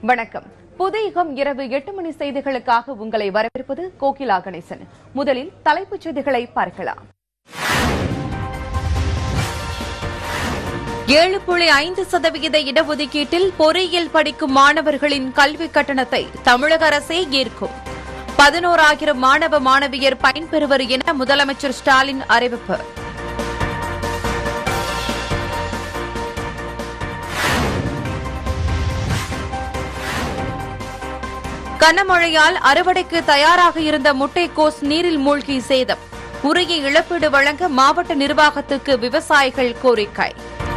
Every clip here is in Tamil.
வணக்கம் புதியகம் இரவு எட்டு மணி செய்திகளுக்காக உங்களை வரவேற்பது கோகிலா கணேசன் முதலில் தலைப்புச் செய்திகளை பார்க்கலாம் ஏழு புள்ளி ஐந்து சதவிகித இடஒதுக்கீட்டில் பொறியியல் படிக்கும் மாணவர்களின் கல்விக் கட்டணத்தை தமிழக அரசே ஏற்கும் பதினோராயிரம் மாணவ மாணவியர் பயன்பெறுவர் என முதலமைச்சர் ஸ்டாலின் அறிவிப்பு கனமழையால் அறுவடைக்கு தயாராக இருந்த முட்டைக்கோஸ் நீரில் மூழ்கி சேதம் உரிய இழப்பீடு வழங்க மாவட்ட நிர்வாகத்துக்கு விவசாயிகள் கோரிக்கை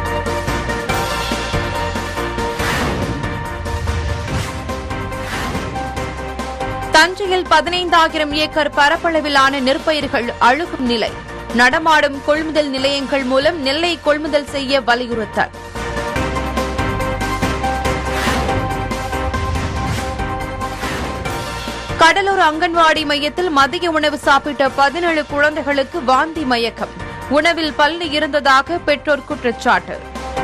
தஞ்சையில் பதினைந்தாயிரம் ஏக்கர் பரப்பளவிலான நெற்பயிர்கள் அழுகும் நிலை நடமாடும் கொள்முதல் நிலையங்கள் மூலம் நெல்லை கொள்முதல் செய்ய வலியுறுத்தல் கடலூர் அங்கன்வாடி மையத்தில் மதிய உணவு சாப்பிட்ட பதினேழு குழந்தைகளுக்கு வாந்தி மயக்கம் உணவில் பல்லு இருந்ததாக பெற்றோர் குற்றச்சாட்டு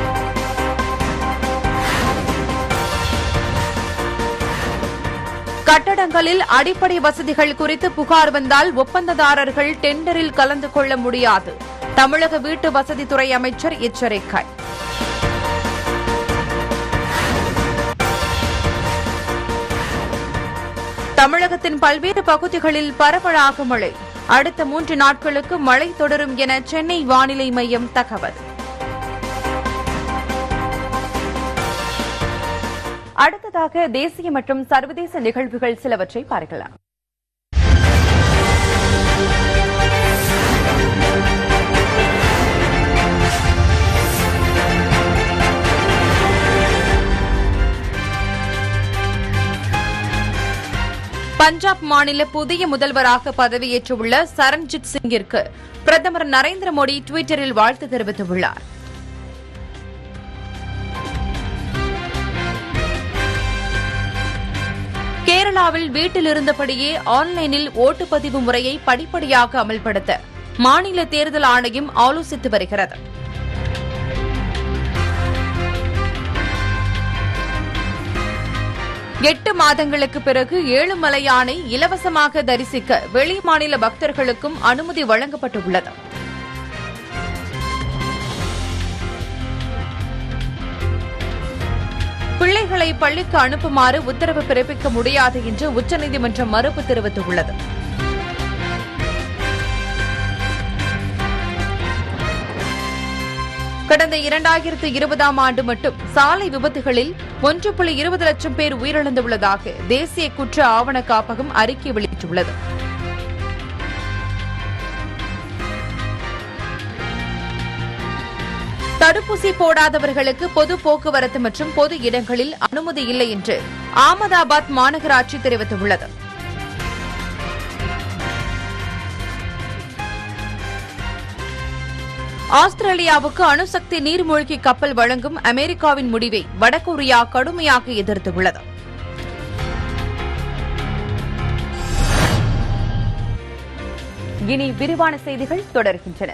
கட்டடங்களில் அடிப்படை வசதிகள் குறித்து புகார் வந்தால் ஒப்பந்ததாரர்கள் டெண்டரில் கலந்து கொள்ள முடியாது தமிழக வீட்டு வசதித்துறை அமைச்சர் எச்சரிக்கை தமிழகத்தின் பல்வேறு பகுதிகளில் பரவலாக மழை அடுத்த மூன்று நாட்களுக்கு மழை தொடரும் என சென்னை வானிலை மையம் தகவல் அடுத்ததாக தேசிய மற்றும் சர்வதேச நிகழ்வுகள் சிலவற்றை பார்க்கலாம் பஞ்சாப் மாநில புதிய முதல்வராக பதவியேற்றுள்ள சரண்ஜித் சிங்கிற்கு பிரதமர் நரேந்திர மோடி டுவிட்டரில் வாழ்த்து தெரிவித்துள்ளார் கேரளாவில் வீட்டில் இருந்தபடியே ஆன்லைனில் ஓட்டுப்பதிவு முறையை படிப்படியாக அமல்படுத்த மாநில தேர்தல் ஆணையம் ஆலோசித்து வருகிறது எட்டு மாதங்களுக்கு பிறகு ஏழுமலை யானை இலவசமாக தரிசிக்க வெளி மாநில பக்தர்களுக்கும் அனுமதி வழங்கப்பட்டுள்ளது பிள்ளைகளை பள்ளிக்கு அனுப்புமாறு உத்தரவு பிறப்பிக்க முடியாது என்று உச்சநீதிமன்றம் மறுப்பு தெரிவித்துள்ளது கடந்த இரண்டாயிரத்து இருபதாம் ஆண்டு மட்டும் சாலை விபத்துகளில் ஒன்று புள்ளி இருபது லட்சம் பேர் உயிரிழந்துள்ளதாக தேசிய குற்ற ஆவண காப்பகம் அறிக்கை வெளியிட்டுள்ளது தடுப்பூசி போடாதவர்களுக்கு பொது போக்குவரத்து மற்றும் பொது இடங்களில் அனுமதி இல்லை என்று ஆமதாபாத் மாநகராட்சி தெரிவித்துள்ளது ஆஸ்திரேலியாவுக்கு அணுசக்தி நீர்மூழ்கி கப்பல் வழங்கும் அமெரிக்காவின் முடிவை வடகொரியா கடுமையாக எதிர்த்துள்ளது இனி விரிவான செய்திகள் தொடர்கின்றன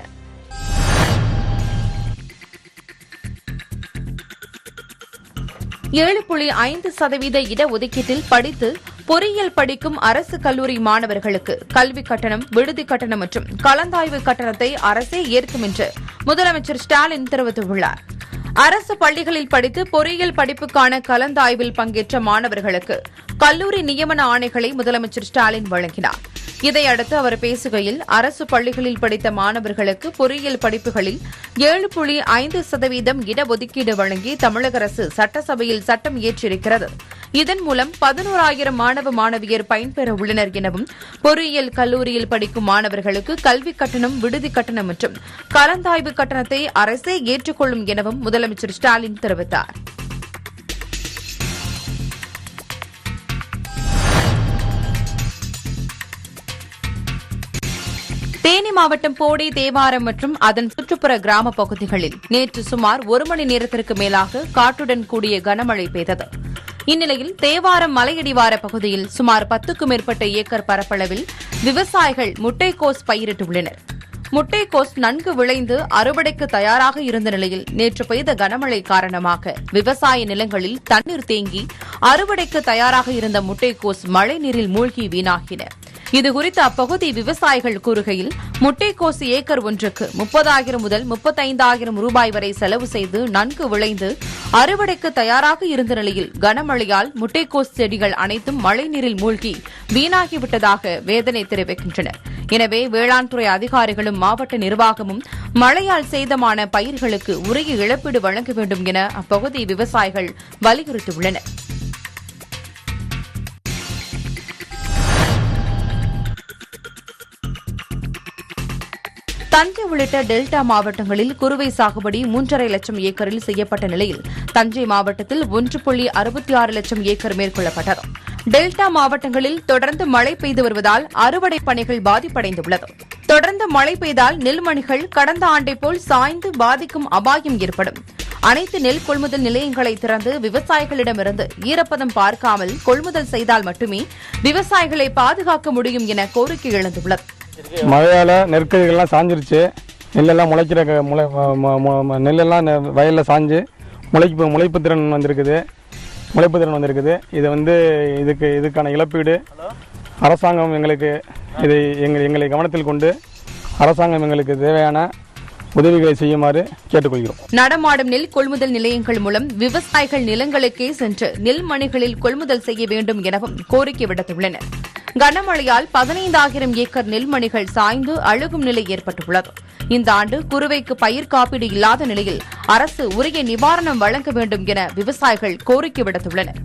ஏழு புள்ளி ஐந்து சதவீத இடஒதுக்கீட்டில் படித்து பொறியியல் படிக்கும் அரசு கல்லூரி மாணவர்களுக்கு கல்விக் கட்டணம் விடுதி கட்டணம் மற்றும் கலந்தாய்வு கட்டணத்தை அரசே ஏற்கும் என்று முதலமைச்சர் ஸ்டாலின் தெரிவித்துள்ளார் அரசு பள்ளிகளில் படித்து பொறியியல் படிப்புக்கான கலந்தாய்வில் பங்கேற்ற மாணவர்களுக்கு கல்லூரி நியமன ஆணைகளை முதலமைச்சர் ஸ்டாலின் வழங்கினார் இதையடுத்து அவர் பேசுகையில் அரசு பள்ளிகளில் படித்த மாணவர்களுக்கு பொறியியல் படிப்புகளில் ஏழு புள்ளி ஐந்து சதவீதம் இடஒதுக்கீடு வழங்கி தமிழக அரசு சட்டசபையில் சட்டம் இயற்றியிருக்கிறது இதன் மூலம் பதினோராயிரம் மாணவ மாணவியர் பயன்பெற உள்ளனர் எனவும் பொறியியல் கல்லூரியில் படிக்கும் மாணவர்களுக்கு கல்விக் கட்டணம் விடுதி கட்டணம் மற்றும் கலந்தாய்வு கட்டணத்தை அரசே ஏற்றுக்கொள்ளும் எனவும் முதலமைச்சர் ஸ்டாலின் தெரிவித்தார் தேனி மாவட்டம் போடி தேவாரம் மற்றும் அதன் சுற்றுப்புற கிராம பகுதிகளில் நேற்று சுமார் ஒரு மணி நேரத்திற்கு மேலாக காற்றுடன் கூடிய கனமழை பெய்தது இந்நிலையில் தேவாரம் மலையடிவார பகுதியில் சுமார் பத்துக்கும் மேற்பட்ட ஏக்கர் பரப்பளவில் விவசாயிகள் முட்டைக்கோஸ் பயிரிட்டுள்ளனர் முட்டைக்கோஸ் நன்கு விளைந்து அறுவடைக்கு தயாராக இருந்த நிலையில் நேற்று பெய்த கனமழை காரணமாக விவசாய நிலங்களில் தண்ணீர் தேங்கி அறுவடைக்கு தயாராக இருந்த முட்டைக்கோஸ் மழை நீரில் மூழ்கி வீணாகின இதுகுறித்து அப்பகுதி விவசாயிகள் கூறுகையில் முட்டைக்கோஸ் ஏக்கர் ஒன்றுக்கு முப்பதாயிரம் முதல் முப்பத்தைந்தாயிரம் ரூபாய் வரை செலவு செய்து நன்கு விளைந்து அறுவடைக்கு தயாராக இருந்த நிலையில் கனமழையால் முட்டைக்கோஸ் செடிகள் அனைத்தும் மழைநீரில் மூழ்கி வீணாகிவிட்டதாக வேதனை தெரிவிக்கின்றனர் எனவே வேளாண் துறை அதிகாரிகளும் மாவட்ட நிர்வாகமும் மழையால் சேதமான பயிர்களுக்கு உரிய இழப்பீடு வழங்க வேண்டும் என அப்பகுதி விவசாயிகள் வலியுறுத்தியுள்ளனர் தஞ்சை உள்ளிட்ட டெல்டா மாவட்டங்களில் குறுவை சாகுபடி மூன்றரை லட்சம் ஏக்கரில் செய்யப்பட்ட நிலையில் தஞ்சை மாவட்டத்தில் ஒன்று புள்ளி அறுபத்தி ஆறு லட்சம் ஏக்கர் மேற்கொள்ளப்பட்டது டெல்டா மாவட்டங்களில் தொடர்ந்து மழை பெய்து வருவதால் அறுவடை பணிகள் பாதிப்படைந்துள்ளது தொடர்ந்து மழை பெய்தால் நெல்மணிகள் கடந்த ஆண்டை போல் சாய்ந்து பாதிக்கும் அபாயம் ஏற்படும் அனைத்து நெல் கொள்முதல் நிலையங்களை திறந்து விவசாயிகளிடமிருந்து ஈரப்பதம் பார்க்காமல் கொள்முதல் செய்தால் மட்டுமே விவசாயிகளை பாதுகாக்க முடியும் என கோரிக்கை எழுந்துள்ளது மழையால் நெற்கதிர்கள்லாம் சாஞ்சிருச்சு நெல்லெல்லாம் முளைக்கிற க- முளை ம- ம- ம- ம- நெல்லெல்லாம் நெ- வயலில் சாஞ்சு முளைப்பு முளைப்பு திறன் வந்திருக்குது முளைப்பு திறன் வந்திருக்குது இது வந்து இதுக்கு இதுக்கான இழப்பீடு அரசாங்கம் எங்களுக்கு இதை எங்கள் எங்களை கவனத்தில் கொண்டு அரசாங்கம் எங்களுக்கு தேவையான உதவிகளை செய்யுமாறு கேட்டுக்கொள்கிறோம் நடமாடும் நெல் கொள்முதல் நிலையங்கள் மூலம் விவசாயிகள் நிலங்களுக்கே சென்று நெல் மணிகளில் கொள்முதல் செய்ய வேண்டும் எனவும் கோரிக்கை விடுத்துள்ளனர் கனமழையால் பதினைந்தாயிரம் ஏக்கர் நெல்மணிகள் சாய்ந்து அழுகும் நிலை ஏற்பட்டுள்ளது இந்த ஆண்டு குறுவைக்கு பயிர் காப்பீடு இல்லாத நிலையில் அரசு உரிய நிவாரணம் வழங்க வேண்டும் என விவசாயிகள் கோரிக்கை விடுத்துள்ளனர்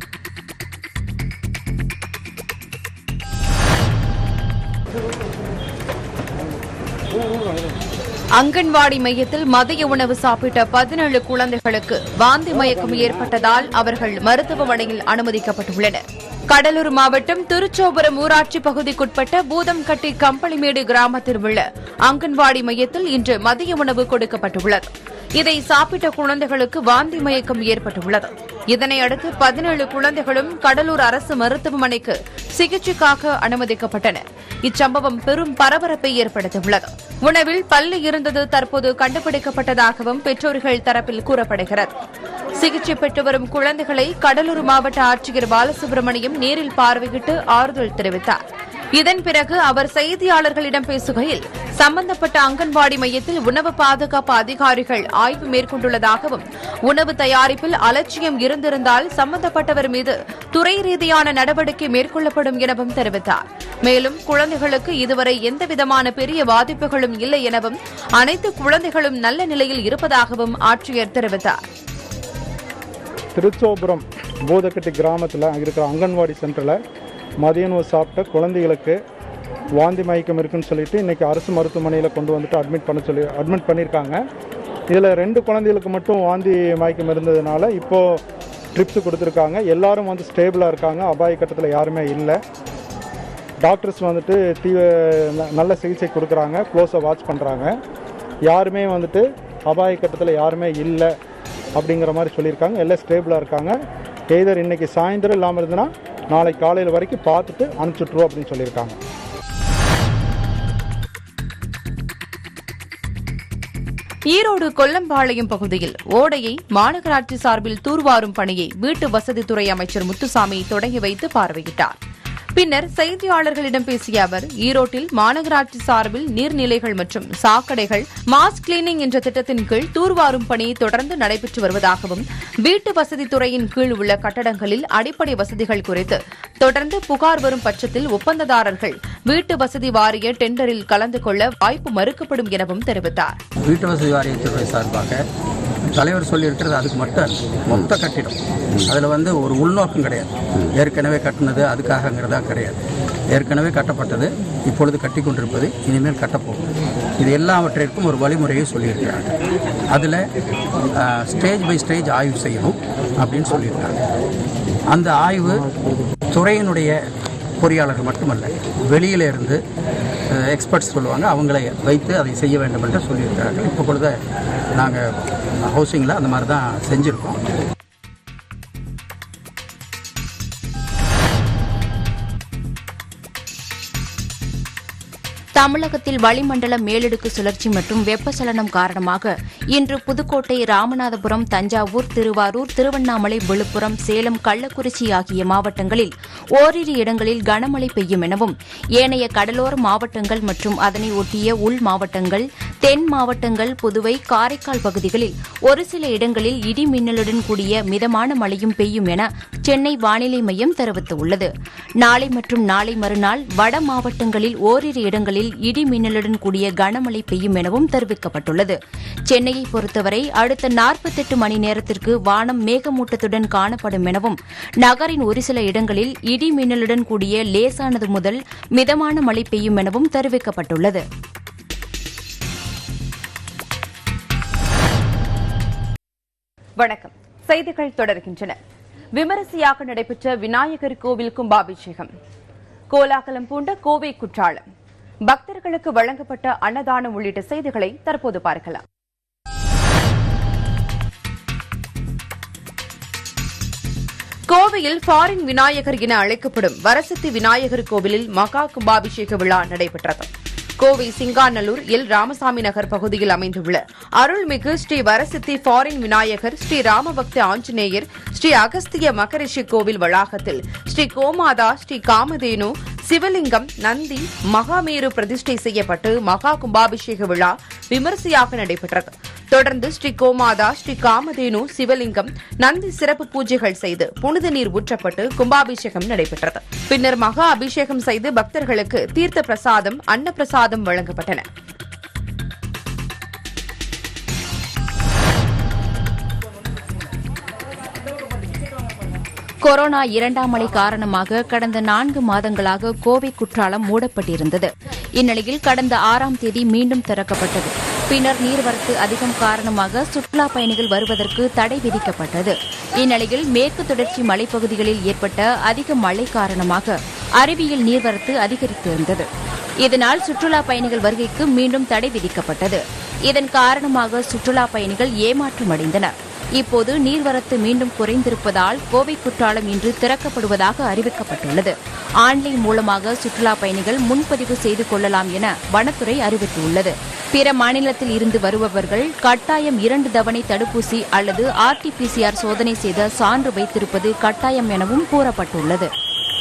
அங்கன்வாடி மையத்தில் மதிய உணவு சாப்பிட்ட பதினேழு குழந்தைகளுக்கு வாந்தி மயக்கம் ஏற்பட்டதால் அவர்கள் மருத்துவமனையில் அனுமதிக்கப்பட்டுள்ளனர் கடலூர் மாவட்டம் திருச்சோபுரம் ஊராட்சி பகுதிக்குட்பட்ட பூதம்கட்டி கம்பளிமேடு கிராமத்தில் உள்ள அங்கன்வாடி மையத்தில் இன்று மதிய உணவு கொடுக்கப்பட்டுள்ளது இதை சாப்பிட்ட குழந்தைகளுக்கு வாந்தி மயக்கம் ஏற்பட்டுள்ளது இதனையடுத்து பதினேழு குழந்தைகளும் கடலூர் அரசு மருத்துவமனைக்கு சிகிச்சைக்காக அனுமதிக்கப்பட்டனர் இச்சம்பவம் பெரும் பரபரப்பை ஏற்படுத்தியுள்ளது உணவில் பல்லு இருந்தது தற்போது கண்டுபிடிக்கப்பட்டதாகவும் பெற்றோர்கள் தரப்பில் கூறப்படுகிறது சிகிச்சை பெற்று வரும் குழந்தைகளை கடலூர் மாவட்ட ஆட்சியர் பாலசுப்ரமணியம் நேரில் பார்வையிட்டு ஆறுதல் தெரிவித்தார் இதன் பிறகு அவர் செய்தியாளர்களிடம் பேசுகையில் சம்பந்தப்பட்ட அங்கன்வாடி மையத்தில் உணவு பாதுகாப்பு அதிகாரிகள் ஆய்வு மேற்கொண்டுள்ளதாகவும் உணவு தயாரிப்பில் அலட்சியம் இருந்திருந்தால் சம்பந்தப்பட்டவர் மீது துறை ரீதியான நடவடிக்கை மேற்கொள்ளப்படும் எனவும் தெரிவித்தார் மேலும் குழந்தைகளுக்கு இதுவரை எந்தவிதமான பெரிய பாதிப்புகளும் இல்லை எனவும் அனைத்து குழந்தைகளும் நல்ல நிலையில் இருப்பதாகவும் ஆட்சியர் தெரிவித்தார் திருச்சோபுரம் பூதக்கட்டி கிராமத்தில் இருக்கிற அங்கன்வாடி சென்டரில் மதிய உணவு சாப்பிட்ட குழந்தைகளுக்கு வாந்தி மயக்கம் இருக்குன்னு சொல்லிட்டு இன்றைக்கி அரசு மருத்துவமனையில் கொண்டு வந்துட்டு அட்மிட் பண்ண சொல்லி அட்மிட் பண்ணியிருக்காங்க இதில் ரெண்டு குழந்தைகளுக்கு மட்டும் வாந்தி மயக்கம் இருந்ததுனால இப்போது ட்ரிப்ஸ் கொடுத்துருக்காங்க எல்லாரும் வந்து ஸ்டேபிளாக இருக்காங்க அபாய கட்டத்தில் யாருமே இல்லை டாக்டர்ஸ் வந்துட்டு தீவ ந- நல்ல சிகிச்சை கொடுக்குறாங்க க்ளோஸாக வாட்ச் பண்ணுறாங்க யாருமே வந்துட்டு அபாய கட்டத்தில் யாருமே இல்லை அப்படிங்கிற மாதிரி சொல்லியிருக்காங்க எல்லாம் ஸ்டேபிளாக இருக்காங்க எய்தர் இன்னைக்கு சாயந்தரம் இல்லாமல் இருந்ததுன்னா நாளை காலையில் வரைக்கும் பார்த்துட்டு அனுப்பிச்சுட்ருவோம் அப்படின்னு சொல்லியிருக்காங்க ஈரோடு கொல்லம்பாளையம் பகுதியில் ஓடையை மாநகராட்சி சார்பில் தூர்வாரும் பணியை வீட்டு வசதித்துறை அமைச்சர் முத்துசாமி தொடங்கி வைத்து பார்வையிட்டார் பின்னர் செய்தியாளர்களிடம் பேசிய அவர் ஈரோட்டில் மாநகராட்சி சார்பில் நீர்நிலைகள் மற்றும் சாக்கடைகள் மாஸ் கிளீனிங் என்ற திட்டத்தின் கீழ் தூர்வாரும் பணி தொடர்ந்து நடைபெற்று வருவதாகவும் வீட்டு வசதித்துறையின் கீழ் உள்ள கட்டடங்களில் அடிப்படை வசதிகள் குறித்து தொடர்ந்து புகார் வரும் பட்சத்தில் ஒப்பந்ததாரர்கள் வீட்டு வசதி வாரிய டெண்டரில் கலந்து கொள்ள வாய்ப்பு மறுக்கப்படும் எனவும் தெரிவித்தார் வீட்டு வசதி வாரியத்துறை சார்பாக தலைவர் சொல்லியிருக்கிறது அதுக்கு மட்டும் அல்ல. மொத்த கட்டிடம் அதில் வந்து ஒரு உள்நோக்கம் கிடையாது ஏற்கனவே கட்டினது அதுக்காகங்கிறதா கிடையாது ஏற்கனவே கட்டப்பட்டது இப்பொழுது கட்டி கொண்டிருப்பது இனிமேல் கட்டப்போகுது இது எல்லாவற்றிற்கும் ஒரு வழிமுறையை சொல்லியிருக்கிறாங்க அதில் ஸ்டேஜ் பை ஸ்டேஜ் ஆய்வு செய்யணும் அப்படின்னு சொல்லியிருக்காங்க அந்த ஆய்வு துறையினுடைய பொறியாளர்கள் மட்டுமல்ல வெளியில இருந்து எக்ஸ்பர்ட்ஸ் சொல்லுவாங்க அவங்களை வைத்து அதை செய்ய வேண்டும் என்று சொல்லியிருக்கிறார்கள் இப்போ பொழுது நாங்கள் ஹவுசிங்கில் அந்த மாதிரி தான் செஞ்சுருக்கோம் தமிழகத்தில் வளிமண்டல மேலடுக்கு சுழற்சி மற்றும் வெப்பச்சலனம் காரணமாக இன்று புதுக்கோட்டை ராமநாதபுரம் தஞ்சாவூர் திருவாரூர் திருவண்ணாமலை விழுப்புரம் சேலம் கள்ளக்குறிச்சி ஆகிய மாவட்டங்களில் ஓரிரு இடங்களில் கனமழை பெய்யும் எனவும் ஏனைய கடலோர மாவட்டங்கள் மற்றும் அதனை ஒட்டிய உள் மாவட்டங்கள் தென் மாவட்டங்கள் புதுவை காரைக்கால் பகுதிகளில் ஒரு சில இடங்களில் இடி மின்னலுடன் கூடிய மிதமான மழையும் பெய்யும் என சென்னை வானிலை மையம் தெரிவித்துள்ளது நாளை மற்றும் நாளை மறுநாள் வட மாவட்டங்களில் ஓரிரு இடங்களில் இடி மின்னலுடன் கூடிய கனமழை பெய்யும் எனவும் தெரிவிக்கப்பட்டுள்ளது சென்னையை பொறுத்தவரை அடுத்த நாற்பத்தெட்டு மணி நேரத்திற்கு வானம் மேகமூட்டத்துடன் காணப்படும் எனவும் நகரின் ஒரு சில இடங்களில் இடி மின்னலுடன் கூடிய லேசானது முதல் மிதமான மழை பெய்யும் எனவும் தெரிவிக்கப்பட்டுள்ளது வணக்கம் செய்திகள் தொடர்கின்றன விமரிசையாக நடைபெற்ற விநாயகர் கோவில் கும்பாபிஷேகம் கோலாகலம் பூண்ட கோவை குற்றாலம் பக்தர்களுக்கு வழங்கப்பட்ட அன்னதானம் உள்ளிட்ட செய்திகளை தற்போது பார்க்கலாம் கோவையில் ஃபாரின் விநாயகர் என அழைக்கப்படும் வரசத்தி விநாயகர் கோவிலில் மகா கும்பாபிஷேக விழா நடைபெற்றது கோவை சிங்காநல்லூர் எல் ராமசாமி நகர் பகுதியில் அமைந்துள்ள அருள்மிகு ஸ்ரீ வரசித்தி ஃபாரின் விநாயகர் ஸ்ரீ ராமபக்த ஆஞ்சநேயர் ஸ்ரீ அகஸ்திய மகரிஷி கோவில் வளாகத்தில் ஸ்ரீ கோமாதா ஸ்ரீ காமதேனு சிவலிங்கம் நந்தி மகாமேரு பிரதிஷ்டை செய்யப்பட்டு மகா கும்பாபிஷேக விழா விமரிசையாக நடைபெற்றது தொடர்ந்து ஸ்ரீ கோமாதா ஸ்ரீ காமதேனு சிவலிங்கம் நந்தி சிறப்பு பூஜைகள் செய்து புனித நீர் ஊற்றப்பட்டு கும்பாபிஷேகம் நடைபெற்றது பின்னர் மகா அபிஷேகம் செய்து பக்தர்களுக்கு தீர்த்த பிரசாதம் அன்ன பிரசாதம் வழங்கப்பட்டன கொரோனா இரண்டாம் அலை காரணமாக கடந்த நான்கு மாதங்களாக கோவை குற்றாலம் மூடப்பட்டிருந்தது இந்நிலையில் கடந்த ஆறாம் தேதி மீண்டும் திறக்கப்பட்டது பின்னர் நீர்வரத்து அதிகம் காரணமாக சுற்றுலா பயணிகள் வருவதற்கு தடை விதிக்கப்பட்டது இந்நிலையில் மேற்கு தொடர்ச்சி மலைப்பகுதிகளில் ஏற்பட்ட அதிக மழை காரணமாக அருவியில் நீர்வரத்து அதிகரித்திருந்தது இதனால் சுற்றுலா பயணிகள் வருகைக்கு மீண்டும் தடை விதிக்கப்பட்டது இதன் காரணமாக சுற்றுலா பயணிகள் ஏமாற்றமடைந்தனர் இப்போது நீர்வரத்து மீண்டும் குறைந்திருப்பதால் கோவை குற்றாலம் இன்று திறக்கப்படுவதாக அறிவிக்கப்பட்டுள்ளது ஆன்லைன் மூலமாக சுற்றுலா பயணிகள் முன்பதிவு செய்து கொள்ளலாம் என வனத்துறை அறிவித்துள்ளது பிற மாநிலத்தில் இருந்து வருபவர்கள் கட்டாயம் இரண்டு தவணை தடுப்பூசி அல்லது ஆர்டிபிசிஆர் சோதனை செய்த சான்று வைத்திருப்பது கட்டாயம் எனவும் கூறப்பட்டுள்ளது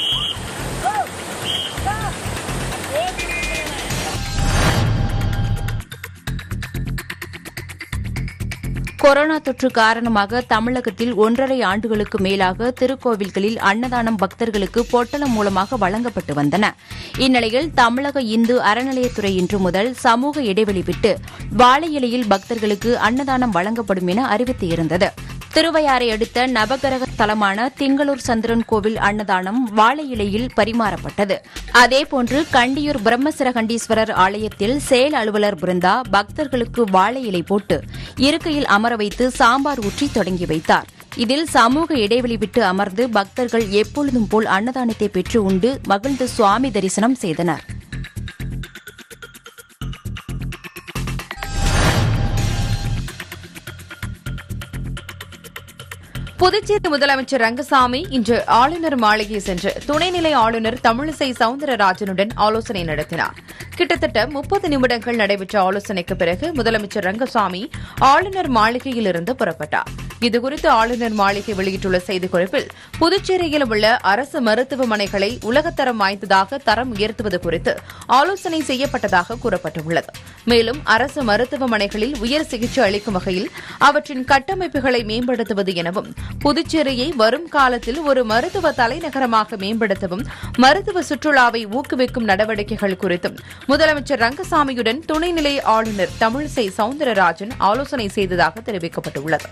கொரோனா தொற்று காரணமாக தமிழகத்தில் ஒன்றரை ஆண்டுகளுக்கு மேலாக திருக்கோவில்களில் அன்னதானம் பக்தர்களுக்கு பொட்டலம் மூலமாக வழங்கப்பட்டு வந்தன இந்நிலையில் தமிழக இந்து அறநிலையத்துறை இன்று முதல் சமூக இடைவெளி விட்டு வாழை இலையில் பக்தர்களுக்கு அன்னதானம் வழங்கப்படும் என அறிவித்து இருந்தது திருவையாறை அடுத்த நவகிரக தலமான திங்களூர் சந்திரன் கோவில் அன்னதானம் வாழை இலையில் பரிமாறப்பட்டது அதேபோன்று கண்டியூர் பிரம்மசிரகண்டீஸ்வரர் ஆலயத்தில் செயல் அலுவலர் பிருந்தா பக்தர்களுக்கு வாழை இலை போட்டு இருக்கையில் அமர வைத்து சாம்பார் ஊற்றி தொடங்கி வைத்தார் இதில் சமூக இடைவெளி விட்டு அமர்ந்து பக்தர்கள் எப்பொழுதும் போல் அன்னதானத்தை பெற்று உண்டு மகிழ்ந்து சுவாமி தரிசனம் செய்தனர் புதுச்சேரி முதலமைச்சர் ரங்கசாமி இன்று ஆளுநர் மாளிகை சென்று துணைநிலை ஆளுநர் தமிழிசை சவுந்தரராஜனுடன் ஆலோசனை நடத்தினார் கிட்டத்தட்ட முப்பது நிமிடங்கள் நடைபெற்ற ஆலோசனைக்கு பிறகு முதலமைச்சர் ரங்கசாமி ஆளுநர் மாளிகையிலிருந்து புறப்பட்டார் இதுகுறித்து ஆளுநர் மாளிகை வெளியிட்டுள்ள செய்திக்குறிப்பில் புதுச்சேரியில் உள்ள அரசு மருத்துவமனைகளை உலகத்தரம் வாய்ந்ததாக தரம் உயர்த்துவது குறித்து ஆலோசனை செய்யப்பட்டதாக கூறப்பட்டுள்ளது மேலும் அரசு மருத்துவமனைகளில் உயர் சிகிச்சை அளிக்கும் வகையில் அவற்றின் கட்டமைப்புகளை மேம்படுத்துவது எனவும் புதுச்சேரியை வரும் காலத்தில் ஒரு மருத்துவ தலைநகரமாக மேம்படுத்தவும் மருத்துவ சுற்றுலாவை ஊக்குவிக்கும் நடவடிக்கைகள் குறித்தும் முதலமைச்சர் ரங்கசாமியுடன் துணைநிலை ஆளுநர் தமிழிசை சவுந்தரராஜன் ஆலோசனை செய்ததாக தெரிவிக்கப்பட்டுள்ளது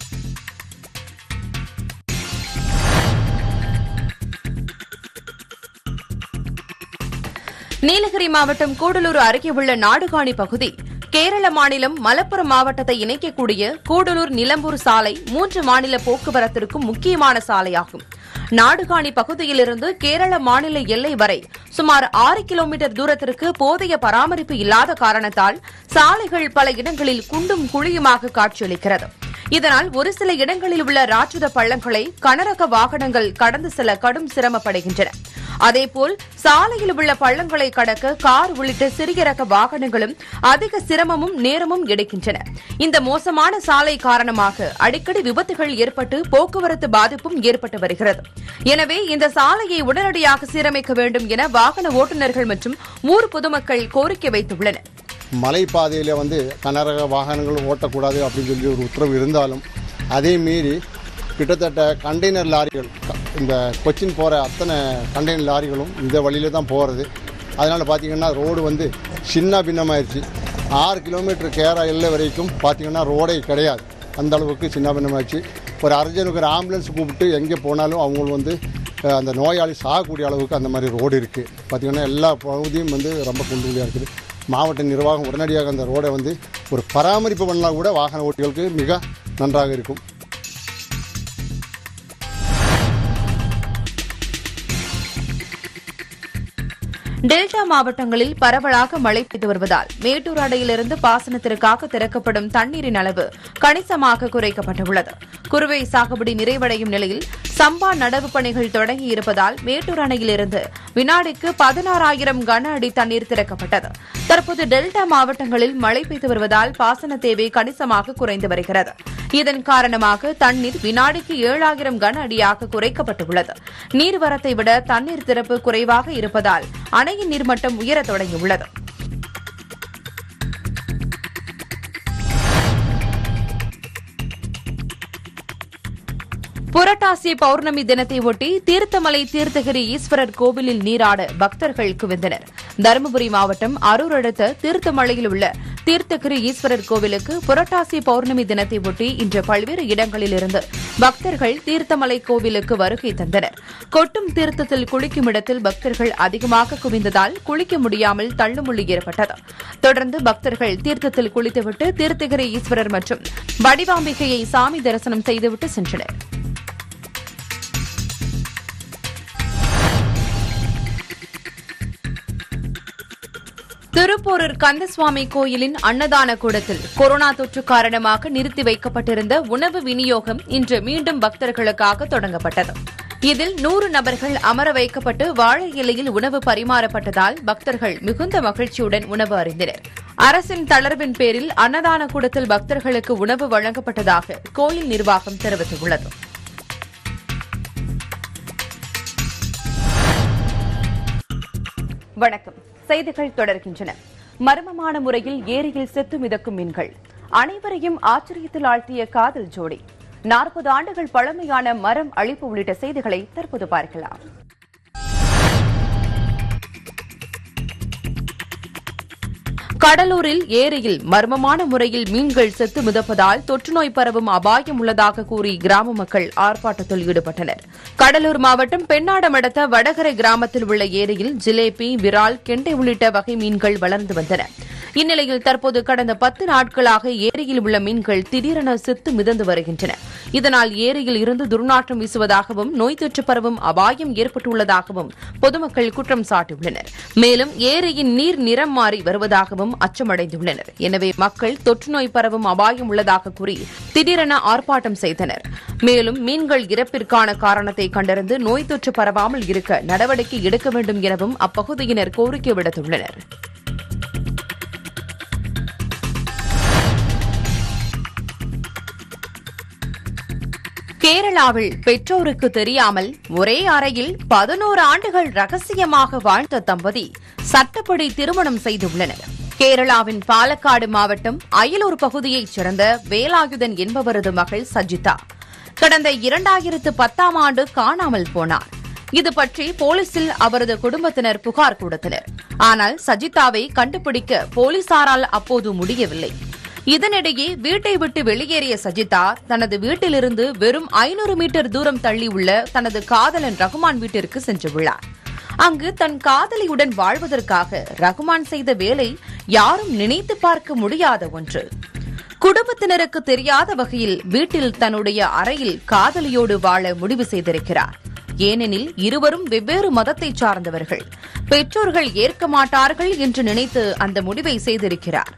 நீலகிரி மாவட்டம் கூடலூர் அருகே உள்ள நாடுகாணி பகுதி கேரள மாநிலம் மலப்புரம் மாவட்டத்தை இணைக்கக்கூடிய கூடலூர் நிலம்பூர் சாலை மூன்று மாநில போக்குவரத்திற்கும் முக்கியமான சாலையாகும் நாடுகாணி பகுதியிலிருந்து கேரள மாநில எல்லை வரை சுமார் ஆறு கிலோமீட்டர் தூரத்திற்கு போதிய பராமரிப்பு இல்லாத காரணத்தால் சாலைகள் பல இடங்களில் குண்டும் குழியுமாக காட்சியளிக்கிறது இதனால் ஒரு சில இடங்களில் உள்ள ராட்சத பள்ளங்களை கனரக வாகனங்கள் கடந்து செல்ல கடும் சிரமப்படுகின்றன அதேபோல் சாலையில் உள்ள பள்ளங்களை கடக்க கார் உள்ளிட்ட சிறிய ரக வாகனங்களும் அதிக சிரமமும் நேரமும் எடுக்கின்றன இந்த மோசமான சாலை காரணமாக அடிக்கடி விபத்துகள் ஏற்பட்டு போக்குவரத்து பாதிப்பும் ஏற்பட்டு வருகிறது எனவே இந்த சாலையை உடனடியாக சீரமைக்க வேண்டும் என வாகன ஓட்டுநர்கள் மற்றும் ஊர் பொதுமக்கள் கோரிக்கை வைத்துள்ளனர் மலைப்பாதையில் வந்து கனரக வாகனங்கள் ஓட்டக்கூடாது அப்படின்னு சொல்லி ஒரு உத்தரவு இருந்தாலும் அதே மீறி கிட்டத்தட்ட கண்டெய்னர் லாரிகள் க- இந்த கொச்சின் போகிற அத்தனை கண்டெய்னர் லாரிகளும் இந்த வழியில தான் போகிறது அதனால் பார்த்தீங்கன்னா ரோடு வந்து சின்ன பின்னமாயிருச்சு ஆறு கிலோமீட்டர் கேரா எல்லை வரைக்கும் பார்த்தீங்கன்னா ரோடே கிடையாது அந்த அளவுக்கு சின்ன பின்னமாயிருச்சு ஒரு அர்ஜென்ட்டுக்கு ஒரு ஆம்புலன்ஸ் கூப்பிட்டு எங்கே போனாலும் அவங்க வந்து அஹ், அந்த நோயாளி சாகக்கூடிய அளவுக்கு அந்த மாதிரி ரோடு இருக்குது பார்த்திங்கன்னா எல்லா பகுதியும் வந்து ரொம்ப குண்டுகுழியாக இருக்குது மாவட்ட நிர்வாகம் உடனடியாக அந்த ரோடை வந்து ஒரு பராமரிப்பு பண்ணால் கூட வாகன ஓட்டிகளுக்கு மிக நன்றாக இருக்கும் டெல்டா மாவட்டங்களில் பரவலாக மழை பெய்து வருவதால் மேட்டூர் அணையிலிருந்து பாசனத்திற்காக திறக்கப்படும் தண்ணீரின் அளவு கணிசமாக குறைக்கப்பட்டுள்ளது குறுவை சாகுபடி நிறைவடையும் நிலையில் சம்பா நடவு பணிகள் தொடங்கி இருப்பதால் மேட்டூர் அணையிலிருந்து வினாடிக்கு பதினாறாயிரம் கன அடி தண்ணீர் திறக்கப்பட்டது தற்போது டெல்டா மாவட்டங்களில் மழை பெய்து வருவதால் பாசன தேவை கணிசமாக குறைந்து வருகிறது இதன் காரணமாக தண்ணீர் வினாடிக்கு ஏழாயிரம் கன அடியாக குறைக்கப்பட்டுள்ளது நீர்வரத்தை விட தண்ணீர் திறப்பு குறைவாக இருப்பதால் அணையின் நீர்மட்டம் உயரத் தொடங்கியுள்ளது புரட்டாசி பௌர்ணமி தினத்தை ஒட்டி தீர்த்தமலை தீர்த்தகிரி ஈஸ்வரர் கோவிலில் நீராட பக்தர்கள் குவிந்தனர் தருமபுரி மாவட்டம் அரூர் அடுத்த தீர்த்தமலையில் உள்ள தீர்த்தகிரி ஈஸ்வரர் கோவிலுக்கு புரட்டாசி பௌர்ணமி தினத்தை ஒட்டி இன்று பல்வேறு இடங்களிலிருந்து பக்தர்கள் தீர்த்தமலை கோவிலுக்கு வருகை தந்தனர் கொட்டும் தீர்த்தத்தில் குளிக்கும் இடத்தில் பக்தர்கள் அதிகமாக குவிந்ததால் குளிக்க முடியாமல் தள்ளுமுள்ளி ஏற்பட்டது தொடர்ந்து பக்தர்கள் தீர்த்தத்தில் குளித்துவிட்டு தீர்த்தகிரி ஈஸ்வரர் மற்றும் வடிவாம்பிகையை சாமி தரிசனம் செய்துவிட்டு சென்றனர் திருப்போரூர் கந்தசுவாமி கோயிலின் அன்னதான கூடத்தில் கொரோனா தொற்று காரணமாக நிறுத்தி வைக்கப்பட்டிருந்த உணவு விநியோகம் இன்று மீண்டும் பக்தர்களுக்காக தொடங்கப்பட்டது இதில் நூறு நபர்கள் அமர வைக்கப்பட்டு வாழை இலையில் உணவு பரிமாறப்பட்டதால் பக்தர்கள் மிகுந்த மகிழ்ச்சியுடன் உணவு அறிந்தனர் அரசின் தளர்வின் பேரில் அன்னதான கூடத்தில் பக்தர்களுக்கு உணவு வழங்கப்பட்டதாக கோயில் நிர்வாகம் தெரிவித்துள்ளது வணக்கம் செய்திகள் தொடர்கின்றன மர்மமான முறையில் ஏரியில் செத்து மிதக்கும் மீன்கள் அனைவரையும் ஆச்சரியத்தில் ஆழ்த்திய காதல் ஜோடி நாற்பது ஆண்டுகள் பழமையான மரம் அழிப்பு உள்ளிட்ட செய்திகளை தற்போது பார்க்கலாம் கடலூரில் ஏரியில் மர்மமான முறையில் மீன்கள் செத்து மிதப்பதால் தொற்றுநோய் பரவும் அபாயம் உள்ளதாக கூறி கிராம மக்கள் ஆர்ப்பாட்டத்தில் ஈடுபட்டனர் கடலூர் மாவட்டம் பெண்ணாடம் அடுத்த வடகரை கிராமத்தில் உள்ள ஏரியில் ஜிலேபி விரால் கெண்டை உள்ளிட்ட வகை மீன்கள் வளர்ந்து வந்தன இந்நிலையில் தற்போது கடந்த பத்து நாட்களாக ஏரியில் உள்ள மீன்கள் திடீரென செத்து மிதந்து வருகின்றன இதனால் ஏரியில் இருந்து துர்நாற்றம் வீசுவதாகவும் நோய் தொற்று பரவும் அபாயம் ஏற்பட்டுள்ளதாகவும் பொதுமக்கள் குற்றம் சாட்டியுள்ளனர் மேலும் ஏரியின் நீர் நிறம் மாறி வருவதாகவும் அச்சமடைந்துள்ளனர் எனவே மக்கள் தொற்றுநோய் பரவும் அபாயம் உள்ளதாக கூறி திடீரென ஆர்ப்பாட்டம் செய்தனர் மேலும் மீன்கள் இறப்பிற்கான காரணத்தை கண்டறிந்து நோய் தொற்று பரவாமல் இருக்க நடவடிக்கை எடுக்க வேண்டும் எனவும் அப்பகுதியினர் கோரிக்கை விடுத்துள்ளனர் கேரளாவில் பெற்றோருக்கு தெரியாமல் ஒரே அறையில் பதினோரு ஆண்டுகள் ரகசியமாக வாழ்ந்த தம்பதி சட்டப்படி திருமணம் செய்துள்ளனர் கேரளாவின் பாலக்காடு மாவட்டம் அயலூர் பகுதியைச் சேர்ந்த வேலாயுதன் என்பவரது மகள் சஜிதா கடந்த இரண்டாயிரத்து பத்தாம் ஆண்டு காணாமல் போனார் இது பற்றி போலீசில் அவரது குடும்பத்தினர் புகார் கொடுத்தனர் ஆனால் சஜிதாவை கண்டுபிடிக்க போலீசாரால் அப்போது முடியவில்லை இதனிடையே வீட்டை விட்டு வெளியேறிய சஜிதா தனது வீட்டிலிருந்து வெறும் ஐநூறு மீட்டர் தூரம் தள்ளி உள்ள தனது காதலன் ரகுமான் வீட்டிற்கு சென்றுள்ளார் அங்கு தன் காதலியுடன் வாழ்வதற்காக ரகுமான் செய்த வேலை யாரும் நினைத்து பார்க்க முடியாத ஒன்று குடும்பத்தினருக்கு தெரியாத வகையில் வீட்டில் தன்னுடைய அறையில் காதலியோடு வாழ முடிவு செய்திருக்கிறார் ஏனெனில் இருவரும் வெவ்வேறு மதத்தை சார்ந்தவர்கள் பெற்றோர்கள் ஏற்க மாட்டார்கள் என்று நினைத்து அந்த முடிவை செய்திருக்கிறார்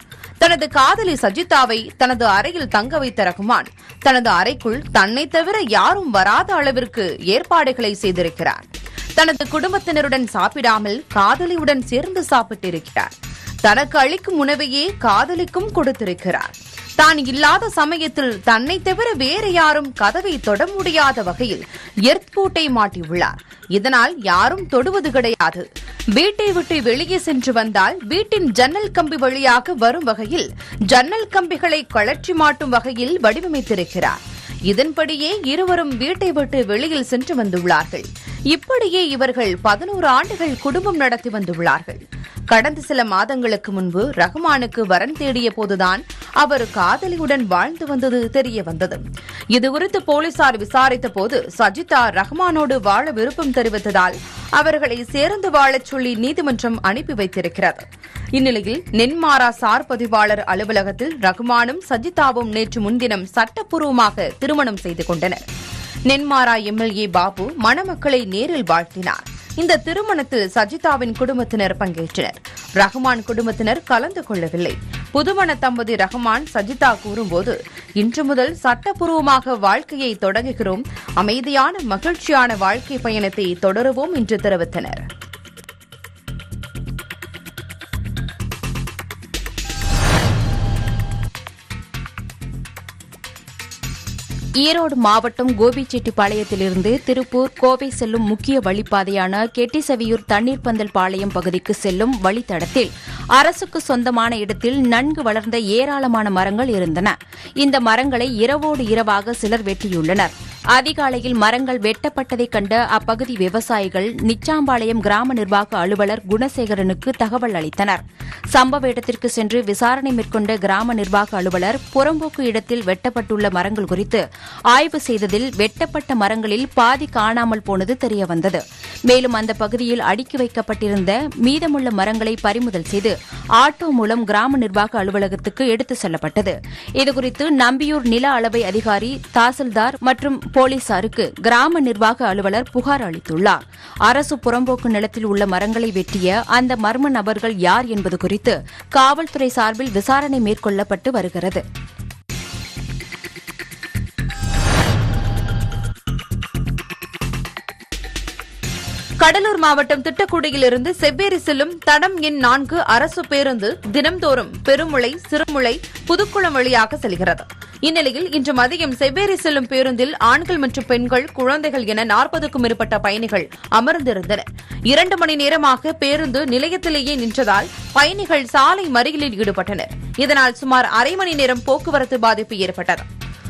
தனது காதலி சஜிதாவை தனது அறையில் தங்க வைத்த ரகுமான் தனது அறைக்குள் தன்னை தவிர யாரும் வராத அளவிற்கு ஏற்பாடுகளை செய்திருக்கிறார் தனது குடும்பத்தினருடன் சாப்பிடாமல் காதலியுடன் சேர்ந்து சாப்பிட்டிருக்கிறார் தனக்கு அளிக்கும் உணவையே காதலிக்கும் கொடுத்திருக்கிறார் தான் இல்லாத சமயத்தில் தன்னை தவிர வேறு யாரும் கதவை தொட முடியாத வகையில் எர்த் பூட்டை மாட்டியுள்ளார் இதனால் யாரும் தொடுவது கிடையாது வீட்டை விட்டு வெளியே சென்று வந்தால் வீட்டின் ஜன்னல் கம்பி வழியாக வரும் வகையில் ஜன்னல் கம்பிகளை கழற்றி மாட்டும் வகையில் வடிவமைத்திருக்கிறார் இதன்படியே இருவரும் வீட்டை விட்டு வெளியில் சென்று வந்துள்ளார்கள் இப்படியே இவர்கள் பதினோரு ஆண்டுகள் குடும்பம் நடத்தி வந்துள்ளார்கள் கடந்த சில மாதங்களுக்கு முன்பு ரஹ்மானுக்கு வரன் தேடிய போதுதான் அவர் காதலியுடன் வாழ்ந்து வந்தது தெரிய வந்தது இதுகுறித்து போலீசார் விசாரித்த போது சஜிதா ரஹ்மானோடு வாழ விருப்பம் தெரிவித்ததால் அவர்களை சேர்ந்து வாழச் சொல்லி நீதிமன்றம் அனுப்பி வைத்திருக்கிறது இந்நிலையில் நென்மாரா சார் பதிவாளர் அலுவலகத்தில் ரஹ்மானும் சஜிதாவும் நேற்று முன்தினம் சட்டப்பூர்வமாக திருமணம் செய்து கொண்டனர் நென்மாரா எம்எல்ஏ பாபு மணமக்களை நேரில் வாழ்த்தினார் இந்த திருமணத்தில் சஜிதாவின் குடும்பத்தினர் பங்கேற்றனர் ரஹ்மான் குடும்பத்தினர் கலந்து கொள்ளவில்லை புதுமண தம்பதி ரஹ்மான் சஜிதா கூறும்போது இன்று முதல் சட்டப்பூர்வமாக வாழ்க்கையை தொடங்குகிறோம் அமைதியான மகிழ்ச்சியான வாழ்க்கை பயணத்தை தொடருவோம் என்று தெரிவித்தனர் ஈரோடு மாவட்டம் கோபிச்செட்டிப்பாளையத்திலிருந்து திருப்பூர் கோவை செல்லும் முக்கிய வழிப்பாதையான கெட்டிசவியூர் தண்ணீர் பந்தல் பாளையம் பகுதிக்கு செல்லும் வழித்தடத்தில் அரசுக்கு சொந்தமான இடத்தில் நன்கு வளர்ந்த ஏராளமான மரங்கள் இருந்தன இந்த மரங்களை இரவோடு இரவாக சிலர் வெட்டியுள்ளனர் அதிகாலையில் மரங்கள் வெட்டப்பட்டதைக் கண்ட அப்பகுதி விவசாயிகள் நிச்சாம்பாளையம் கிராம நிர்வாக அலுவலர் குணசேகரனுக்கு தகவல் அளித்தனர் சம்பவ இடத்திற்கு சென்று விசாரணை மேற்கொண்ட கிராம நிர்வாக அலுவலர் புறம்போக்கு இடத்தில் வெட்டப்பட்டுள்ள மரங்கள் குறித்து ஆய்வு செய்ததில் வெட்டப்பட்ட மரங்களில் பாதி காணாமல் போனது தெரியவந்தது மேலும் அந்த பகுதியில் அடுக்கி வைக்கப்பட்டிருந்த மீதமுள்ள மரங்களை பறிமுதல் செய்து ஆட்டோ மூலம் கிராம நிர்வாக அலுவலகத்துக்கு எடுத்துச் செல்லப்பட்டது இதுகுறித்து நம்பியூர் நில அளவை அதிகாரி தாசில்தார் மற்றும் போலீசாருக்கு கிராம நிர்வாக அலுவலர் புகார் அளித்துள்ளார் அரசு புறம்போக்கு நிலத்தில் உள்ள மரங்களை வெட்டிய அந்த மர்ம நபர்கள் யார் என்பது குறித்து காவல்துறை சார்பில் விசாரணை மேற்கொள்ளப்பட்டு வருகிறது கடலூர் மாவட்டம் திட்டக்குடியிலிருந்து செவ்வேரி செல்லும் தடம் எண் நான்கு அரசு பேருந்து தினம்தோறும் பெருமுளை சிறுமுளை புதுக்குளம் வழியாக செல்கிறது இந்நிலையில் இன்று மதியம் செவ்வேரி செல்லும் பேருந்தில் ஆண்கள் மற்றும் பெண்கள் குழந்தைகள் என நாற்பதுக்கும் மேற்பட்ட பயணிகள் அமர்ந்திருந்தனர் இரண்டு மணி நேரமாக பேருந்து நிலையத்திலேயே நின்றதால் பயணிகள் சாலை மறியலில் ஈடுபட்டனர் இதனால் சுமார் அரை மணி நேரம் போக்குவரத்து பாதிப்பு ஏற்பட்டது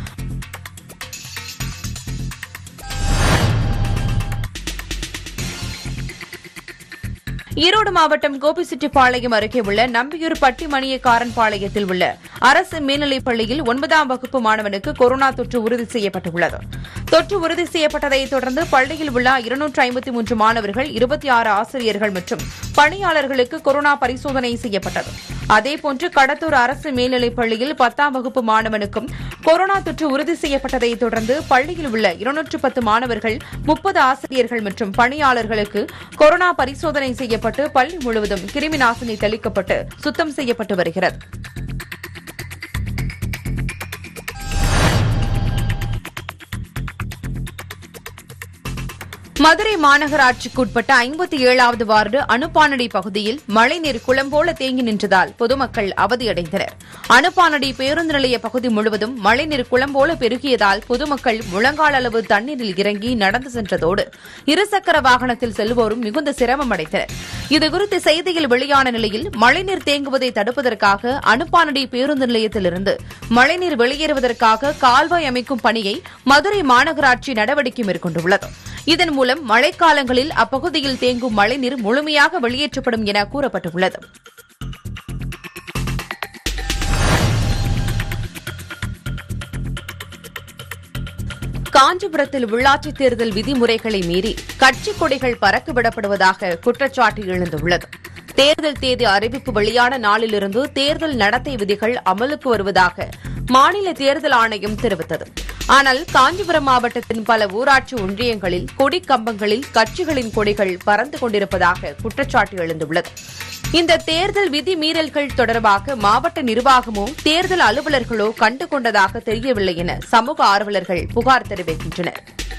ஈரோடு மாவட்டம் கோபிச்செட்டிப்பாளையம் அருகே உள்ள நம்பியூர் பட்டிமணியக்காரன் பாளையத்தில் உள்ள அரசு மேல்நிலைப் பள்ளியில் ஒன்பதாம் வகுப்பு மாணவனுக்கு கொரோனா தொற்று உறுதி செய்யப்பட்டுள்ளது தொற்று உறுதி செய்யப்பட்டதைத் தொடர்ந்து பள்ளியில் உள்ள இருநூற்று ஐம்பத்தி மூன்று மாணவர்கள் இருபத்தி ஆறு ஆசிரியர்கள் மற்றும் பணியாளர்களுக்கு கொரோனா பரிசோதனை செய்யப்பட்டது அதேபோன்று கடத்தூர் அரசு மேல்நிலைப் பள்ளியில் பத்தாம் வகுப்பு மாணவனுக்கும் கொரோனா தொற்று உறுதி செய்யப்பட்டதைத் தொடர்ந்து பள்ளியில் உள்ள இருநூற்று பத்து மாணவர்கள் முப்பது ஆசிரியர்கள் மற்றும் பணியாளர்களுக்கு கொரோனா பரிசோதனை செய்யப்பட்டு பள்ளி முழுவதும் கிருமி நாசினி தெளிக்கப்பட்டு சுத்தம் செய்யப்பட்டு வருகிறது மதுரை மாநகராட்சிக்குட்பட்ட ஐம்பத்தி ஏழாவது வார்டு அனுப்பானடி பகுதியில் மழைநீர் குளம் போல தேங்கி நின்றதால் பொதுமக்கள் அவதியடைந்தனர் அனுப்பானடி பேருந்து நிலைய பகுதி முழுவதும் மழைநீர் குளம் போல பெருகியதால் பொதுமக்கள் முழங்கால் அளவு தண்ணீரில் இறங்கி நடந்து சென்றதோடு இருசக்கர வாகனத்தில் செல்வோரும் மிகுந்த சிரமம் அடைந்தனர் இதுகுறித்து செய்தியில் வெளியான நிலையில் மழைநீர் தேங்குவதை தடுப்பதற்காக அனுப்பானடி பேருந்து நிலையத்திலிருந்து மழைநீர் வெளியேறுவதற்காக கால்வாய் அமைக்கும் பணியை மதுரை மாநகராட்சி நடவடிக்கை மேற்கொண்டுள்ளது இதன் மூலம் மழைக்காலங்களில் அப்பகுதியில் தேங்கும் மழைநீர் முழுமையாக வெளியேற்றப்படும் என கூறப்பட்டுள்ளது காஞ்சிபுரத்தில் உள்ளாட்சித் தேர்தல் விதிமுறைகளை மீறி கட்சிக் கொடிகள் பறக்கவிடப்படுவதாக குற்றச்சாட்டு எழுந்துள்ளது தேர்தல் தேதி அறிவிப்பு வெளியான நாளிலிருந்து தேர்தல் நடத்தை விதிகள் அமலுக்கு வருவதாக மாநில தேர்தல் ஆணையம் தெரிவித்தது ஆனால் காஞ்சிபுரம் மாவட்டத்தின் பல ஊராட்சி ஒன்றியங்களில் கொடி கம்பங்களில் கட்சிகளின் கொடிகள் பறந்து கொண்டிருப்பதாக குற்றச்சாட்டு எழுந்துள்ளது இந்த தேர்தல் விதி மீறல்கள் தொடர்பாக மாவட்ட நிர்வாகமோ தேர்தல் அலுவலர்களோ கண்டுகொண்டதாக தெரியவில்லை என சமூக ஆர்வலர்கள் புகார் தெரிவிக்கின்றனர்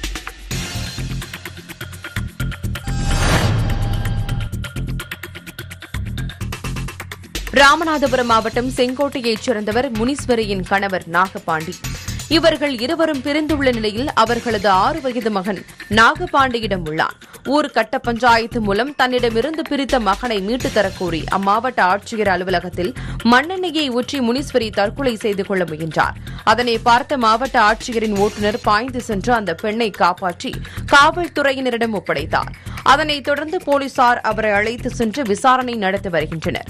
ராமநாதபுரம் மாவட்டம் செங்கோட்டையைச் சேர்ந்தவர் முனீஸ்வரியின் கணவர் நாகபாண்டி இவர்கள் இருவரும் பிரிந்துள்ள நிலையில் அவர்களது ஆறு வயது மகன் நாகபாண்டியிடம் உள்ளார் ஊர் கட்ட பஞ்சாயத்து மூலம் தன்னிடமிருந்து பிரித்த மகனை மீட்டுத் தரக்கோரி அம்மாவட்ட ஆட்சியர் அலுவலகத்தில் மண்ணெண்ணெயை ஊற்றி முனீஸ்வரி தற்கொலை செய்து கொள்ள முயன்றார் அதனை பார்த்த மாவட்ட ஆட்சியரின் ஓட்டுநர் பாய்ந்து சென்று அந்த பெண்ணை காப்பாற்றி காவல்துறையினரிடம் ஒப்படைத்தார் அதனைத் தொடர்ந்து போலீசார் அவரை அழைத்து சென்று விசாரணை நடத்தி வருகின்றனர்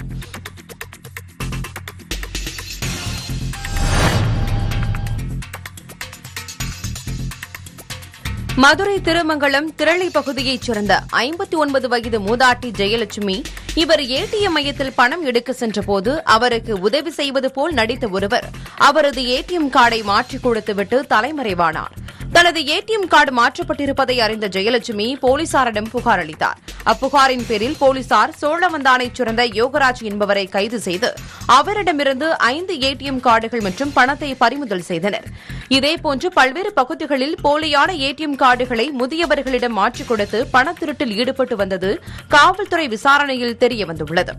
மதுரை திருமங்கலம் திரளை பகுதியைச் சேர்ந்த ஐம்பத்தி ஒன்பது வயது மூதாட்டி ஜெயலட்சுமி இவர் ஏடிஎம் மையத்தில் பணம் எடுக்க சென்றபோது அவருக்கு உதவி செய்வது போல் நடித்த ஒருவர் அவரது ஏடிஎம் கார்டை மாற்றிக் கொடுத்துவிட்டு தலைமறைவானார் தனது ஏடிஎம் கார்டு மாற்றப்பட்டிருப்பதை அறிந்த ஜெயலட்சுமி போலீசாரிடம் புகார் அளித்தார் அப்புகாரின் பேரில் போலீசார் சோழவந்தானைச் சேர்ந்த யோகராஜ் என்பவரை கைது செய்து அவரிடமிருந்து ஐந்து ஏடிஎம் கார்டுகள் மற்றும் பணத்தை பறிமுதல் செய்தனர் இதேபோன்று பல்வேறு பகுதிகளில் போலியான ஏடிஎம் கார்டுகளை முதியவர்களிடம் மாற்றிக் கொடுத்து பணத்திருட்டில் ஈடுபட்டு வந்தது காவல்துறை விசாரணையில் தெரியவந்துள்ளது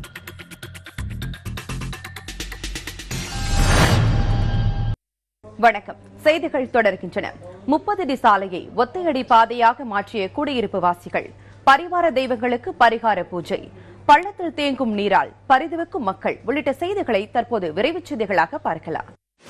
வணக்கம் செய்திகள் தொடர்கின்றன முப்பது அடி சாலையை ஒத்தையடி பாதையாக மாற்றிய குடியிருப்பு வாசிகள் பரிவார தெய்வங்களுக்கு பரிகார பூஜை பள்ளத்தில் தேங்கும் நீரால் பரிதவிக்கும் மக்கள் உள்ளிட்ட செய்திகளை தற்போது விரைவுச் செய்திகளாக பார்க்கலாம்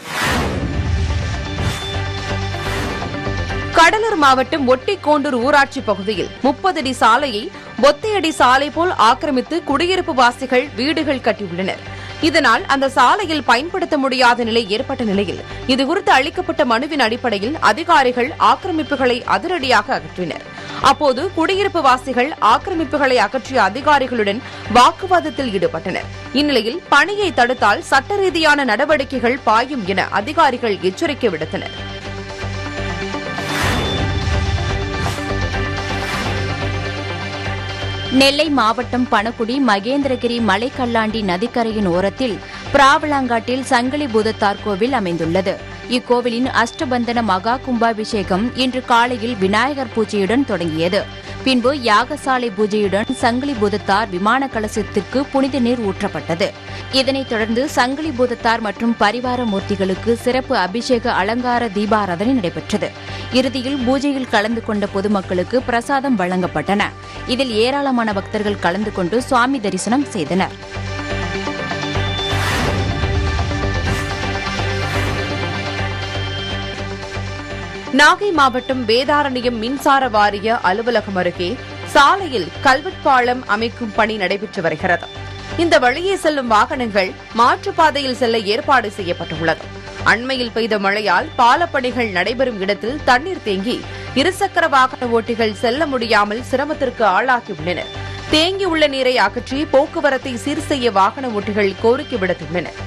கடலூர் மாவட்டம் ஒட்டிக்கோண்டூர் ஊராட்சி பகுதியில் முப்பது அடி சாலையை ஒத்தையடி சாலை போல் ஆக்கிரமித்து குடியிருப்பு வாசிகள் வீடுகள் கட்டியுள்ளனர் இதனால் அந்த சாலையில் பயன்படுத்த முடியாத நிலை ஏற்பட்ட நிலையில் இதுகுறித்து அளிக்கப்பட்ட மனுவின் அடிப்படையில் அதிகாரிகள் ஆக்கிரமிப்புகளை அதிரடியாக அகற்றினர் அப்போது குடியிருப்பு வாசிகள் ஆக்கிரமிப்புகளை அகற்றிய அதிகாரிகளுடன் வாக்குவாதத்தில் ஈடுபட்டனர் இந்நிலையில் பணியை தடுத்தால் சட்ட ரீதியான நடவடிக்கைகள் பாயும் என அதிகாரிகள் எச்சரிக்கை விடுத்தனர் நெல்லை மாவட்டம் பணக்குடி மகேந்திரகிரி மலைக்கல்லாண்டி நதிக்கரையின் ஓரத்தில் பிராவளாங்காட்டில் சங்கிலி பூதத்தார் கோவில் அமைந்துள்ளது இக்கோவிலின் அஷ்டபந்தன மகா கும்பாபிஷேகம் இன்று காலையில் விநாயகர் பூஜையுடன் தொடங்கியது பின்பு யாகசாலை பூஜையுடன் சங்கிலி பூதத்தார் விமான கலசத்திற்கு புனித நீர் ஊற்றப்பட்டது இதனைத் தொடர்ந்து சங்கிலி பூதத்தார் மற்றும் பரிவார மூர்த்திகளுக்கு சிறப்பு அபிஷேக அலங்கார தீபாராதனை நடைபெற்றது இறுதியில் பூஜையில் கலந்து கொண்ட பொதுமக்களுக்கு பிரசாதம் வழங்கப்பட்டன இதில் ஏராளமான பக்தர்கள் கலந்து கொண்டு சுவாமி தரிசனம் செய்தனர் நாகை மாவட்டம் வேதாரண்யம் மின்சார வாரிய அலுவலகம் அருகே சாலையில் கல்வெட் பாலம் அமைக்கும் பணி நடைபெற்று வருகிறது இந்த வழியே செல்லும் வாகனங்கள் மாற்றுப்பாதையில் செல்ல ஏற்பாடு செய்யப்பட்டுள்ளது அண்மையில் பெய்த மழையால் பாலப்பணிகள் நடைபெறும் இடத்தில் தண்ணீர் தேங்கி இருசக்கர வாகன ஓட்டிகள் செல்ல முடியாமல் சிரமத்திற்கு ஆளாகியுள்ளனர் தேங்கியுள்ள நீரை அகற்றி போக்குவரத்தை சீர் செய்ய வாகன ஓட்டிகள் கோரிக்கை விடுத்துள்ளனர்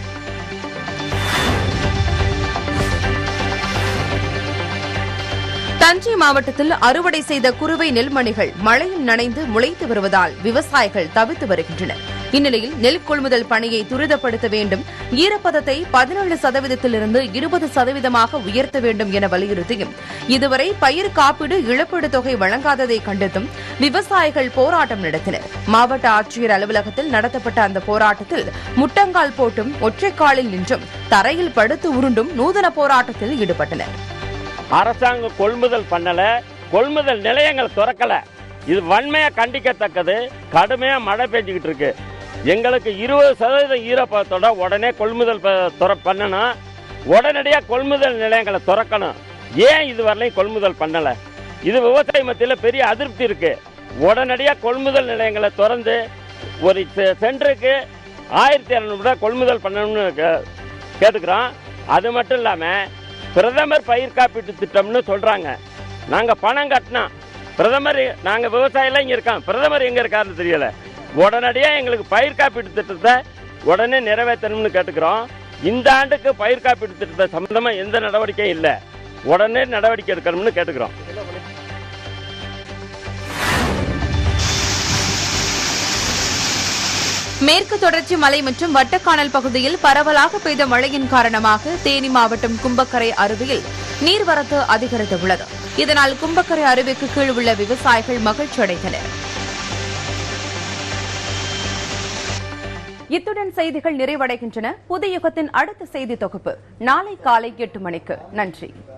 தஞ்சை மாவட்டத்தில் அறுவடை செய்த குறுவை நெல்மணிகள் மழையில் நனைந்து முளைத்து வருவதால் விவசாயிகள் தவித்து வருகின்றனர் இந்நிலையில் நெல் கொள்முதல் பணியை துரிதப்படுத்த வேண்டும் ஈரப்பதத்தை பதினேழு சதவீதத்திலிருந்து இருபது சதவீதமாக உயர்த்த வேண்டும் என வலியுறுத்தியும் இதுவரை பயிர் காப்பீடு இழப்பீடு தொகை வழங்காததை கண்டித்தும் விவசாயிகள் போராட்டம் நடத்தினர் மாவட்ட ஆட்சியர் அலுவலகத்தில் நடத்தப்பட்ட அந்த போராட்டத்தில் முட்டங்கால் போட்டும் ஒற்றைக்காலில் நின்றும் தரையில் படுத்து உருண்டும் நூதன போராட்டத்தில் ஈடுபட்டனர் அரசாங்கம் கொள்முதல் பண்ணல கொள்முதல் நிலையங்கள் திறக்கல இது வன்மையா கண்டிக்கத்தக்கது கடுமையா மழை பெஞ்சுக்கிட்டு இருக்கு எங்களுக்கு இருபது சதவீதம் ஈரப்பதத்தோட உடனே கொள்முதல் ப- துற பண்ணணும் உடனடியாக கொள்முதல் நிலையங்களை திறக்கணும் ஏன் இது வரலையும் கொள்முதல் பண்ணல இது விவசாய மத்தியில் பெரிய அதிருப்தி இருக்கு உடனடியாக கொள்முதல் நிலையங்களை திறந்து ஒரு செ- சென்டருக்கு ஆயிரத்தி இரநூறுபா கொள்முதல் பண்ணணும்னு கே- கேட்டுக்கிறோம் அது மட்டும் இல்லாமல் பிரதமர் பயிர் காப்பீட்டு திட்டம்னு சொல்கிறாங்க நாங்கள் பணம் கட்டினோம் பிரதமர் நாங்கள் விவசாயிலாம் இங்கே இருக்கோம் பிரதமர் எங்கே இருக்காருன்னு தெரியல உடனடியாக எங்களுக்கு பயிர் காப்பீட்டு திட்டத்தை உடனே நிறைவேற்றணும்னு கேட்டுக்கிறோம் இந்த ஆண்டுக்கு பயிர் காப்பீட்டு திட்டத்தை சம்மந்தமாக எந்த நடவடிக்கையும் இல்லை உடனே நடவடிக்கை எடுக்கணும்னு கேட்டுக்கிறோம் மேற்கு தொடர்ச்சி மலை மற்றும் வட்டக்கானல் பகுதியில் பரவலாக பெய்த மழையின் காரணமாக தேனி மாவட்டம் கும்பக்கரை அருவியில் நீர்வரத்து அதிகரித்துள்ளது இதனால் கும்பக்கரை அருவிக்கு கீழ் உள்ள விவசாயிகள் மகிழ்ச்சி அடைந்தனர் இத்துடன் செய்திகள் நிறைவடைகின்றன புது யுகத்தின் அடுத்த செய்தி தொகுப்பு நாளை காலை எட்டு மணிக்கு நன்றி